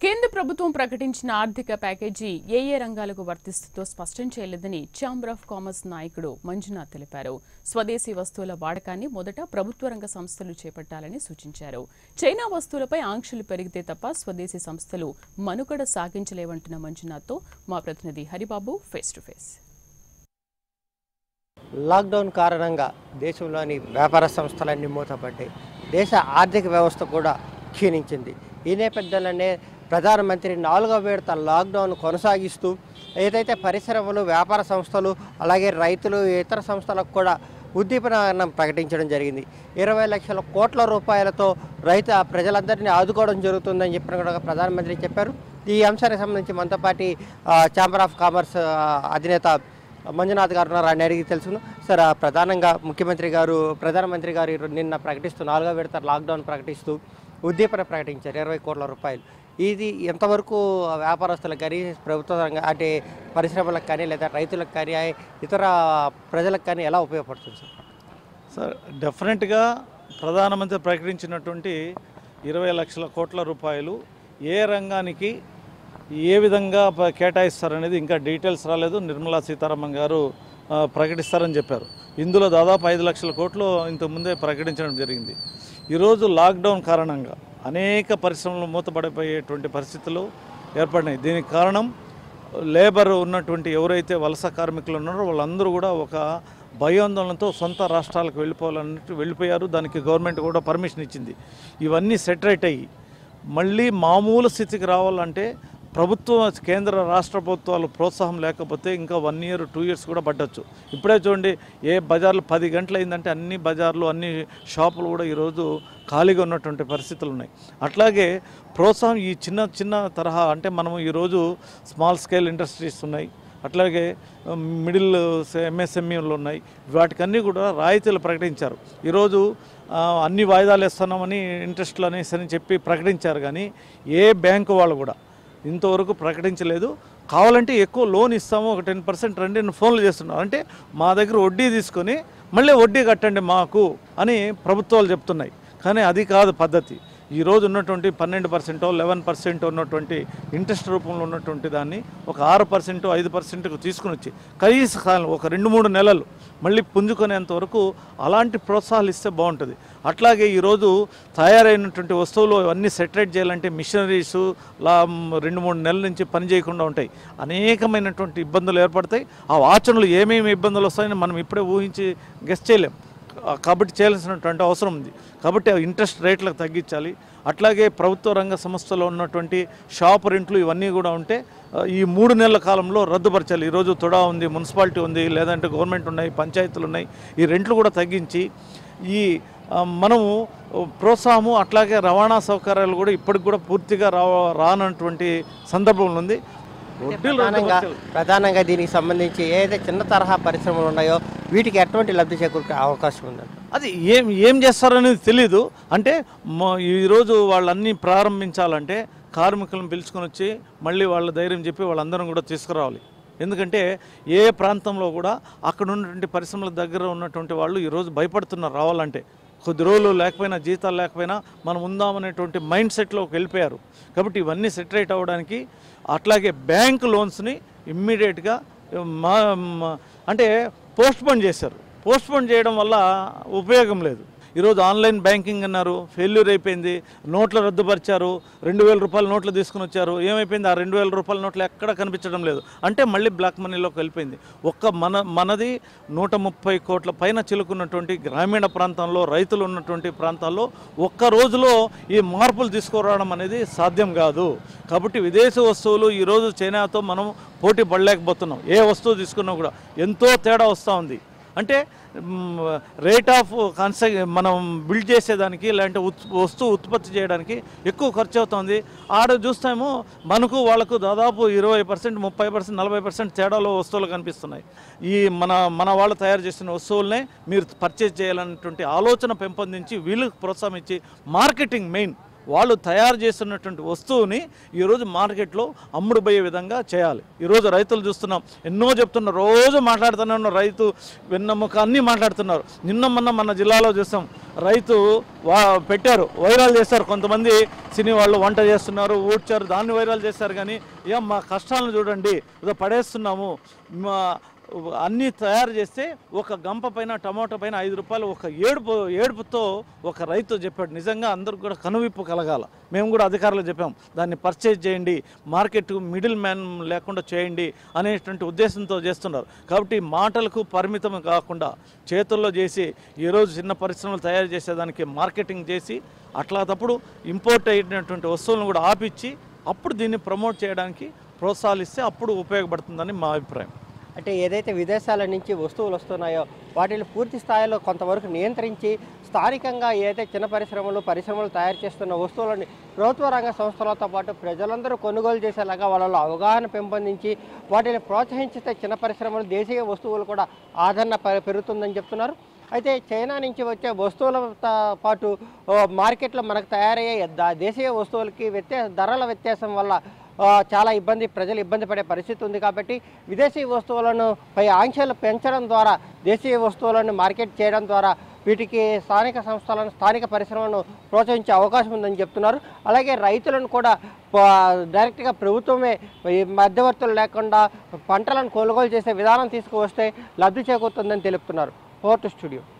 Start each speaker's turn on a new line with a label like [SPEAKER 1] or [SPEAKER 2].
[SPEAKER 1] కేంద్ర ప్రభుత్వం ప్రకటించిన ఆర్థిక ప్యాకేజీ ఏ ఏ రంగాలకు వర్తిస్తుందో స్పష్టం చేయలేదని ఛాంబర్ ఆఫ్ కామర్స్ నాయకుడు మంజునాథ్ తెలిపారు స్వదేశీ వస్తువుల వాడకాన్ని మొదట ప్రభుత్వ రంగ సంస్థలు చేపట్టాలని సూచించారు చైనా వస్తువులపై ఆంక్షలు పెరిగితే తప్ప స్వదేశీ సంస్థలు మనుగడ సాగించలేవంటున్న మంజునాథ్తో మా ప్రతినిధి Haribabu face to face
[SPEAKER 2] lockdown కారణంగా దేశంలోని వ్యాపార సంస్థలన్నీ మూతపడ్డాయి దేశ ఆర్థిక వ్యవస్థ కూడా క్షీణించింది ఈ నేపథ్యంలోనే ప్రధానమంత్రి నాలుగో విడత లాక్డౌన్ కొనసాగిస్తూ ఏదైతే పరిశ్రమలు వ్యాపార సంస్థలు అలాగే రైతులు ఇతర సంస్థలకు కూడా ఉద్దీపన ప్రకటించడం జరిగింది ఇరవై లక్షల కోట్ల రూపాయలతో రైతు ఆ ప్రజలందరినీ ఆదుకోవడం జరుగుతుందని చెప్పిన కూడా ప్రధానమంత్రి చెప్పారు ఈ అంశానికి సంబంధించి మనతో పాటి ఛాంబర్ ఆఫ్ కామర్స్ ఆ, అధినేత మంజునాథ్ గారు ఉన్నారు ఆయన అడిగి తెలుసును సార్ ఆ, ప్రధానంగా ముఖ్యమంత్రి గారు ప్రధానమంత్రి గారు ఈరో- నిన్న ప్రకటిస్తూ నాలుగో విడత లాక్డౌన్ ప్రకటిస్తూ ఉద్దీపన ప్రకటించారు ఇరవై కోట్ల రూపాయలు ఇది ఎంతవరకు వ్యాపారస్తులకు కానీ ప్రభుత్వ రంగ అంటే పరిశ్రమలకు కానీ లేదా రైతులకు కానీ ఇతర ప్రజలకు కానీ ఎలా ఉపయోగపడుతుంది సార్
[SPEAKER 3] సార్ డెఫినెట్గా ప్రధానమంత్రి ప్రకటించినటువంటి ఇరవై లక్షల కోట్ల రూపాయలు ఏ రంగానికి ఏ విధంగా ప- కేటాయిస్తారనేది ఇంకా డీటెయిల్స్ రాలేదు నిర్మలా సీతారామన్ గారు ఆ, ప్రకటిస్తారని చెప్పారు ఇందులో దాదాపు ఐదు లక్షల కోట్లు ఇంతకుముందే ప్రకటించడం జరిగింది ఈరోజు లాక్డౌన్ కారణంగా అనేక పరిశ్రమలు మూతపడిపోయేటువంటి పరిస్థితులు ఏర్పడినాయి దీనికి కారణం లేబర్ ఉన్నటువంటి ఎవరైతే వలస కార్మికులు ఉన్నారో వాళ్ళందరూ కూడా ఒక భయాందోళనతో సొంత రాష్ట్రాలకు వెళ్ళిపోవాలన్నట్టు వెళ్ళిపోయారు దానికి గవర్నమెంట్ కూడా పర్మిషన్ ఇచ్చింది ఇవన్నీ సెటరేట్ అయ్యి మళ్ళీ మామూలు స్థితికి రావాలంటే ప్రభుత్వం కేంద్ర రాష్ట్ర ప్రభుత్వాలు ప్రోత్సాహం లేకపోతే ఇంకా వన్ ఇయర్ టూ ఇయర్స్ కూడా పట్టొచ్చు ఇప్పుడే చూడండి ఏ బజార్లు పది గంటలు అయిందంటే అన్ని బజార్లు అన్ని షాపులు కూడా ఈరోజు ఖాళీగా ఉన్నటువంటి పరిస్థితులు ఉన్నాయి అట్లాగే ప్రోత్సాహం ఈ చిన్న చిన్న తరహా అంటే మనము ఈరోజు స్మాల్ స్కేల్ ఇండస్ట్రీస్ ఉన్నాయి అట్లాగే ఉమ్, మిడిల్ ఎంఎస్ఎంఈలు ఉన్నాయి వాటికన్నీ కూడా రాయితీలు ప్రకటించారు ఈరోజు ఆ, అన్ని వాయిదాలు ఇస్తున్నామని ఇంట్రెస్ట్లు అనేసి అని చెప్పి ప్రకటించారు కానీ ఏ బ్యాంకు వాళ్ళు కూడా ఇంతవరకు ప్రకటించలేదు కావాలంటే ఎక్కువ లోన్ ఇస్తాము ఒక టెన్ పర్సెంట్ రండి అని ఫోన్లు చేస్తున్నారు అంటే మా దగ్గర వడ్డీ తీసుకొని మళ్ళీ వడ్డీ కట్టండి మాకు అని ప్రభుత్వాలు చెప్తున్నాయి కానీ అది కాదు పద్ధతి ఈ రోజు ఉన్నటువంటి పన్నెండు పర్సెంటో లెవెన్ పర్సెంట్ ఉన్నటువంటి ఇంట్రెస్ట్ రూపంలో ఉన్నటువంటి దాన్ని ఒక ఆరు పర్సెంట్ ఐదు పర్సెంట్కు తీసుకుని వచ్చి కనీస కాలం ఒక రెండు మూడు నెలలు మళ్ళీ పుంజుకునేంత వరకు అలాంటి ప్రోత్సాహాలు ఇస్తే బాగుంటుంది అట్లాగే ఈరోజు తయారైనటువంటి వస్తువులు అన్నీ సెటరేట్ చేయాలంటే మిషనరీస్ లా రెండు మూడు నెలల నుంచి పని చేయకుండా ఉంటాయి అనేకమైనటువంటి ఇబ్బందులు ఏర్పడతాయి ఆ ఆచరణలు ఏమేమి ఇబ్బందులు వస్తాయని మనం ఇప్పుడే ఊహించి గెస్ట్ చేయలేం ఆ, కాబట్టి చేయాల్సినటువంటి అవసరం ఉంది కాబట్టి ఆ ఇంట్రెస్ట్ రేట్లకు తగ్గించాలి అట్లాగే ప్రభుత్వ రంగ సంస్థలో ఉన్నటువంటి షాప్ రెంట్లు ఇవన్నీ కూడా ఉంటే ఆ, ఈ మూడు నెలల కాలంలో రద్దుపరచాలి ఈరోజు తుడా ఉంది మున్సిపాలిటీ ఉంది లేదంటే గవర్నమెంట్ ఉన్నాయి పంచాయతీలు ఉన్నాయి ఈ రెంట్లు కూడా తగ్గించి ఈ ఆ, మనము ప్రోత్సాహము అట్లాగే రవాణా సౌకర్యాలు కూడా ఇప్పటికి కూడా పూర్తిగా రా రానటువంటి సందర్భంలో ఉంది వడ్డీలు
[SPEAKER 2] ప్రధానంగా
[SPEAKER 3] రద్దుపరచాలి.
[SPEAKER 2] ప్రధానంగా దీనికి సంబంధించి ఏదైతే చిన్న తరహా పరిశ్రమలు ఉన్నాయో వీటికి ఎటువంటి లబ్ధి చేకూరే అవకాశం ఉందండి
[SPEAKER 3] అది ఏం ఏం చేస్తారనేది తెలీదు అంటే మ- ఈరోజు వాళ్ళన్నీ ప్రారంభించాలంటే కార్మికులను పిలుచుకొని వచ్చి మళ్ళీ వాళ్ళ ధైర్యం చెప్పి వాళ్ళందరం కూడా తీసుకురావాలి ఎందుకంటే ఏ ప్రాంతంలో కూడా అక్కడ ఉన్నటువంటి పరిశ్రమల దగ్గర ఉన్నటువంటి వాళ్ళు ఈరోజు భయపడుతున్నారు రావాలంటే కొద్ది రోజులు లేకపోయినా జీతాలు లేకపోయినా మనం ఉందామనేటువంటి మైండ్ సెట్లోకి వెళ్ళిపోయారు కాబట్టి ఇవన్నీ సెటరేట్ అవ్వడానికి అట్లాగే బ్యాంక్ లోన్స్ని ఇమ్మీడియట్గా మా మా- అంటే పోస్ట్పోన్ చేశారు పోస్ట్పోన్ చేయడం వల్ల ఉపయోగం లేదు ఈరోజు ఆన్లైన్ బ్యాంకింగ్ అన్నారు ఫెయిల్యూర్ అయిపోయింది నోట్లు రద్దుపరిచారు రెండు వేల రూపాయల నోట్లు తీసుకుని వచ్చారు ఏమైపోయింది ఆ రెండు వేల రూపాయల నోట్లు ఎక్కడ కనిపించడం లేదు అంటే మళ్ళీ బ్లాక్ మనీలోకి వెళ్ళిపోయింది ఒక్క మన మనది నూట ముప్పై కోట్ల పైన చిలుకున్నటువంటి గ్రామీణ ప్రాంతంలో రైతులు ఉన్నటువంటి ప్రాంతాల్లో ఒక్క రోజులో ఈ మార్పులు తీసుకురావడం అనేది సాధ్యం కాదు కాబట్టి విదేశీ వస్తువులు ఈరోజు చైనాతో మనం పోటీ పడలేకపోతున్నాం ఏ వస్తువు తీసుకున్నా కూడా ఎంతో తేడా వస్తూ ఉంది అంటే రేట్ ఆఫ్ కన్స్ట్ర మనం బిల్డ్ చేసేదానికి లేదంటే ఉత్ వస్తువు ఉత్పత్తి చేయడానికి ఎక్కువ ఖర్చు అవుతుంది ఆడ చూస్తామో మనకు వాళ్ళకు దాదాపు ఇరవై పర్సెంట్ ముప్పై పర్సెంట్ నలభై పర్సెంట్ తేడాలో వస్తువులు కనిపిస్తున్నాయి ఈ మన మన వాళ్ళు తయారు చేసిన వస్తువులనే మీరు పర్చేజ్ చేయాలన్నటువంటి ఆలోచన పెంపొందించి వీళ్ళకి ప్రోత్సాహం ఇచ్చి మార్కెటింగ్ మెయిన్ వాళ్ళు తయారు చేస్తున్నటువంటి వస్తువుని ఈరోజు మార్కెట్లో అమ్ముడు పోయే విధంగా చేయాలి ఈరోజు రైతులు చూస్తున్నాం ఎన్నో చెప్తున్నారు రోజు మాట్లాడుతూనే ఉన్నారు రైతు వెన్నెముక అన్నీ మాట్లాడుతున్నారు నిన్న మొన్న మన జిల్లాలో చూస్తాం రైతు వా పెట్టారు వైరల్ చేస్తారు కొంతమంది సినీ వాళ్ళు వంట చేస్తున్నారు ఊడ్చారు దాన్ని వైరల్ చేస్తారు కానీ ఏం మా కష్టాలను చూడండి ఏదో పడేస్తున్నాము మా అన్నీ తయారు చేస్తే ఒక గంప పైన టమాటో పైన ఐదు రూపాయలు ఒక ఏడుపు ఏడుపుతో ఒక రైతు చెప్పాడు నిజంగా అందరికి కూడా కనువిప్పు కలగాల మేము కూడా అధికారులు చెప్పాం దాన్ని పర్చేజ్ చేయండి మార్కెట్ మిడిల్ మ్యాన్ లేకుండా చేయండి అనేటువంటి ఉద్దేశంతో చేస్తున్నారు కాబట్టి మాటలకు పరిమితం కాకుండా చేతుల్లో చేసి ఈరోజు చిన్న పరిశ్రమలు తయారు చేసేదానికి మార్కెటింగ్ చేసి అట్లా తప్పుడు ఇంపోర్ట్ అయినటువంటి వస్తువులను కూడా ఆపిచ్చి అప్పుడు దీన్ని ప్రమోట్ చేయడానికి ప్రోత్సహిస్తే అప్పుడు ఉపయోగపడుతుందని మా అభిప్రాయం
[SPEAKER 2] అంటే ఏదైతే విదేశాల నుంచి వస్తువులు వస్తున్నాయో వాటిని పూర్తి స్థాయిలో కొంతవరకు నియంత్రించి స్థానికంగా ఏదైతే చిన్న పరిశ్రమలు పరిశ్రమలు తయారు చేస్తున్న వస్తువులని ప్రభుత్వ రంగ సంస్థలతో పాటు ప్రజలందరూ కొనుగోలు చేసేలాగా వాళ్ళలో అవగాహన పెంపొందించి వాటిని ప్రోత్సహించితే చిన్న పరిశ్రమలు దేశీయ వస్తువులు కూడా ఆదరణ పె- పెరుగుతుందని చెప్తున్నారు అయితే చైనా నుంచి వచ్చే వస్తువులతో పాటు ఓ, మార్కెట్లో మనకు తయారయ్యే ద- దేశీయ వస్తువులకి వ్యత్యాస ధరల వ్యత్యాసం వల్ల ఆ, చాలా ఇబ్బంది ప్రజలు ఇబ్బంది పడే పరిస్థితి ఉంది కాబట్టి విదేశీ వస్తువులను పై ఆంక్షలు పెంచడం ద్వారా దేశీయ వస్తువులను మార్కెట్ చేయడం ద్వారా వీటికి స్థానిక సంస్థలను స్థానిక పరిశ్రమలను ప్రోత్సహించే అవకాశం ఉందని చెప్తున్నారు అలాగే రైతులను కూడా ప- డైరెక్ట్గా ప్రభుత్వమే ఈ మధ్యవర్తులు లేకుండా పంటలను కొనుగోలు చేసే విధానం తీసుకువస్తే లబ్ధి చేకూరుతుందని తెలుపుతున్నారు పోర్టు స్టూడియో